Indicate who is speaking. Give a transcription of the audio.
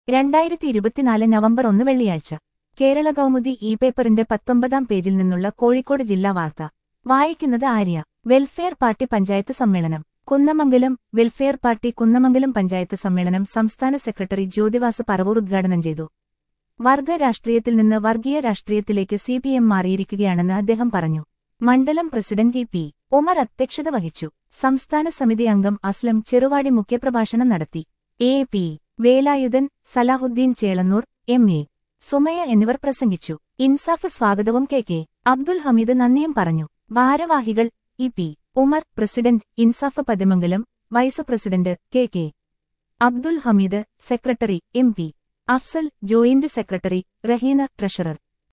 Speaker 1: രണ്ടായിരത്തി ഇരുപത്തിനാല് നവംബർ ഒന്ന് വെള്ളിയാഴ്ച കേരള കൗമുദി ഇ പേപ്പറിന്റെ പത്തൊമ്പതാം പേജിൽ നിന്നുള്ള കോഴിക്കോട് ജില്ലാ വാർത്ത വായിക്കുന്നത് ആര്യ വെൽഫെയർ പാർട്ടി പഞ്ചായത്ത് സമ്മേളനം കുന്നമംഗലം വെൽഫെയർ പാർട്ടി കുന്നമംഗലം പഞ്ചായത്ത് സമ്മേളനം സംസ്ഥാന സെക്രട്ടറി ജ്യോതിവാസ് പറവൂർ ഉദ്ഘാടനം ചെയ്തു വർഗ രാഷ്ട്രീയത്തിൽ നിന്ന് വർഗീയ രാഷ്ട്രീയത്തിലേക്ക് സി പി എം മാറിയിരിക്കുകയാണെന്ന് അദ്ദേഹം പറഞ്ഞു മണ്ഡലം പ്രസിഡന്റ് ഇ പി ഉമർ അധ്യക്ഷത വഹിച്ചു സംസ്ഥാന സമിതി അംഗം അസ്ലം ചെറുവാടി മുഖ്യപ്രഭാഷണം നടത്തി A P Velayudhan Salahuddin Chelannur M A Sumaya എന്നിവർ പ്രസംഗിച്ചു ഇൻസാഫ് സ്വാഗതവും കെ കെ അബ്ദുൽ ഹമീദ് നന്ദിയും പറഞ്ഞു ഭാരവാഹികൾ E P Umar president Insaf Pathimangalam vice president K K Abdul Hameed secretary M P Afsal joint secretary Raheena treasurer